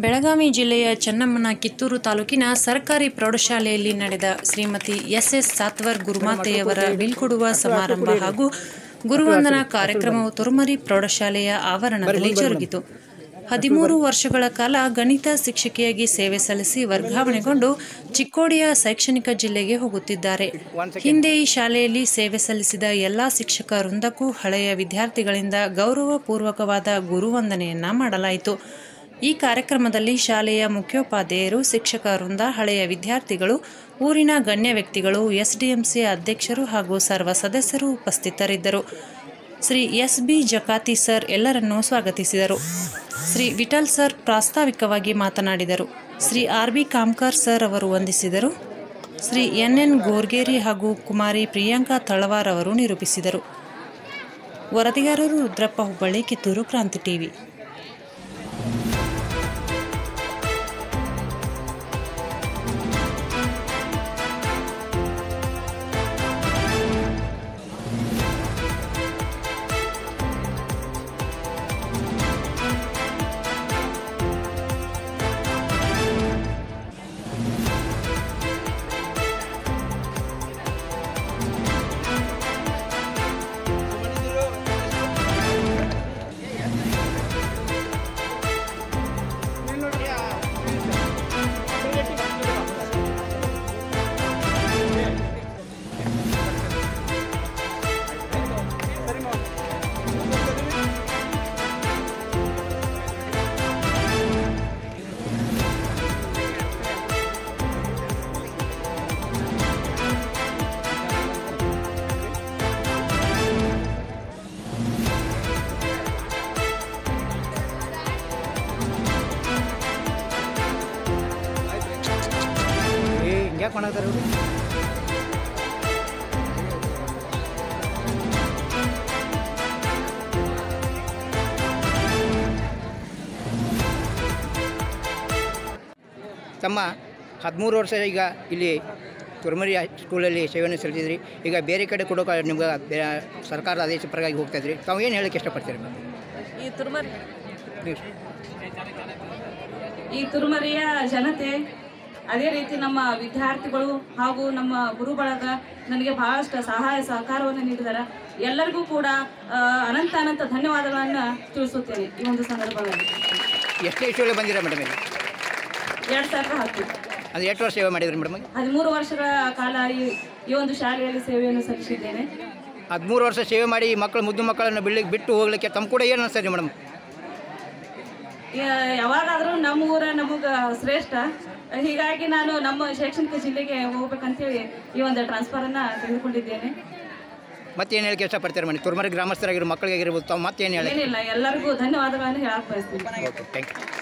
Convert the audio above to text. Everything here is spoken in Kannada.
ಬೆಳಗಾವಿ ಜಿಲ್ಲೆಯ ಚೆನ್ನಮ್ಮನ ಕಿತ್ತೂರು ತಾಲೂಕಿನ ಸರ್ಕಾರಿ ಪ್ರೌಢಶಾಲೆಯಲ್ಲಿ ನಡೆದ ಶ್ರೀಮತಿ ಎಸ್ ಎಸ್ ಸಾತ್ವರ್ ಗುರುಮಾತೆಯವರ ಬೀಳ್ಕೊಡುವ ಸಮಾರಂಭ ಹಾಗೂ ಗುರುವಂದನಾ ಕಾರ್ಯಕ್ರಮವು ತುರುಮರಿ ಪ್ರೌಢಶಾಲೆಯ ಆವರಣದಲ್ಲಿ ಜರುಗಿತು ಹದಿಮೂರು ವರ್ಷಗಳ ಕಾಲ ಗಣಿತ ಶಿಕ್ಷಕಿಯಾಗಿ ಸೇವೆ ಸಲ್ಲಿಸಿ ವರ್ಗಾವಣೆಗೊಂಡು ಚಿಕ್ಕೋಡಿಯ ಶೈಕ್ಷಣಿಕ ಜಿಲ್ಲೆಗೆ ಹೋಗುತ್ತಿದ್ದಾರೆ ಹಿಂದೆ ಈ ಶಾಲೆಯಲ್ಲಿ ಸೇವೆ ಸಲ್ಲಿಸಿದ ಎಲ್ಲಾ ಶಿಕ್ಷಕ ವೃಂದಕ್ಕೂ ಹಳೆಯ ವಿದ್ಯಾರ್ಥಿಗಳಿಂದ ಗೌರವಪೂರ್ವಕವಾದ ಗುರುವಂದನೆಯನ್ನ ಮಾಡಲಾಯಿತು ಈ ಕಾರ್ಯಕ್ರಮದಲ್ಲಿ ಶಾಲೆಯ ಮುಖ್ಯೋಪಾಧ್ಯಾಯರು ಶಿಕ್ಷಕ ವೃಂದ ಹಳೆಯ ವಿದ್ಯಾರ್ಥಿಗಳು ಊರಿನ ಗಣ್ಯ ವ್ಯಕ್ತಿಗಳು ಎಸ್ಡಿಎಂಸಿ ಅಧ್ಯಕ್ಷರು ಹಾಗೂ ಸರ್ವ ಸದಸ್ಯರು ಉಪಸ್ಥಿತರಿದ್ದರು Shri S B Jakati sir ಎಲ್ಲರನ್ನೂ ಸ್ವಾಗತಿಸಿದರು ಶ್ರೀ ವಿಠಲ್ ಸರ್ ಪ್ರಾಸ್ತಾವಿಕವಾಗಿ ಮಾತನಾಡಿದರು Shri R B Kamkar sir ಅವರು ವಂದಿಸಿದರು ಶ್ರೀ ಎನ್ ಎನ್ ಗೋರ್ಗೇರಿ ಹಾಗೂ ಕುಮಾರಿ ಪ್ರಿಯಾಂಕಾ ತಳವಾರ್ ಅವರು ನಿರೂಪಿಸಿದರು ವರದಿಗಾರರು ರುದ್ರಪ್ಪ ಹುಬ್ಬಳ್ಳಿ ಕಿತ್ತೂರು ಕ್ರಾಂತಿ ಟಿವಿ ಏ ಹಿಂಗ್ಯಾಕೆ ಮಾಡತ್ತಾರ ಇವ್ರು ತಮ್ಮ ಹದಿಮೂರು ವರ್ಷ ಈಗ ಇಲ್ಲಿ ತುರ್ಮರಿ ಸ್ಕೂಲಲ್ಲಿ ಸೇವೆಯನ್ನು ಸಲ್ಲಿಸಿದ್ರಿ ಈಗ ಬೇರೆ ಕಡೆ ಕೊಡೋಕೆ ನಿಮ್ಗೆ ಬೇ- ಸರ್ಕಾರದ ಆದೇಶ ಪ್ರಕಾರವಾಗಿ ಹೋಗ್ತಾ ಇದ್ರಿ ತಾವು ಏನು ಹೇಳಕ್ಕೆ ಇಷ್ಟಪಡ್ತೀರಿ ಈ ತುರುಮರಿ ನೀವು ಈ ತುರುಮರಿಯ ಜನತೆ ಅದೇ ರೀತಿ ನಮ್ಮ ವಿದ್ಯಾರ್ಥಿಗಳು ಹಾಗೂ ನಮ್ಮ ಗುರು ಬಳಗ ನನಗೆ ಬಹಳಷ್ಟು ಸಹಾಯ ಸಹಕಾರವನ್ನು ನೀಡಿದ್ದಾರೆ ಎಲ್ಲರಿಗೂ ಕೂಡ ಆ, ಅನಂತ ಅನಂತ ಧನ್ಯವಾದಗಳನ್ನು ತಿಳಿಸುತ್ತೇನೆ ಈ ಒಂದು ಸಂದರ್ಭದಲ್ಲಿ ಎಷ್ಟೇ ಇಷ್ಟೊಳಗೆ ಬಂದಿರ ಮೇಡಮ್ ಇಲ್ಲಿ ಎರಡು ಸಾವಿರದ ಹತ್ತು ಅಂದರೆ ಎಷ್ಟು ವರ್ಷ ಸೇವೆ ಮಾಡಿದ್ರಿ ಮೇಡಮ್ ಹದಿಮೂರು ವರ್ಷಗಳ ಕಾಲ ಈ ಈ ಒಂದು ಶಾಲೆಯಲ್ಲಿ ಸೇವೆಯನ್ನು ಸಲ್ಲಿಸಿದ್ದೇನೆ ಹದಿಮೂರು ವರ್ಷ ಸೇವೆ ಮಾಡಿ ಈ ಮಕ್ಕಳು ಮುದ್ದು ಮಕ್ಕಳನ್ನು ಬಿಡ್ಲಿಕ್ಕೆ ಬಿಟ್ಟು ಹೋಗ್ಲಿಕ್ಕೆ ತಮ್ಮ ಕೂಡ ಏನು ಅನಿಸ್ತದೆ ಮೇಡಮ್ ಯ- ಯಾವಾಗಾದರೂ ನಮ್ಮ ಊರ ನಮಗೆ ಶ್ರೇಷ್ಠ ಹೀಗಾಗಿ ನಾನು ನಮ್ಮ ಶೈಕ್ಷಣಿಕ ಜಿಲ್ಲೆಗೆ ಹೋಗ್ಬೇಕಂತೇಳಿ ಈ ಒಂದು ಟ್ರಾನ್ಸ್ಫರನ್ನು ತೆಗೆದುಕೊಂಡಿದ್ದೇನೆ ಮತ್ತೇನು ಹೇಳಕ್ಕೆ ಇಷ್ಟಪಡ್ತೀರಿ ಮೇಡಮ್ ತುರ್ಮರಿ ಗ್ರಾಮಸ್ಥರಾಗಿರೋ ಮಕ್ಕಳಿಗಾಗಿರ್ಬೋದು ತಾವು ಮತ್ತೇನು ಹೇಳಿ ಏನಿಲ್ಲ ಎಲ್ಲರಿಗೂ ಧನ್ಯವಾದಗಳನ್ನು ಹೇಳಕ್ ಬಯಸ್ತೀನಿ ಓಕೆ ಥ್ಯಾಂಕ್ ಯು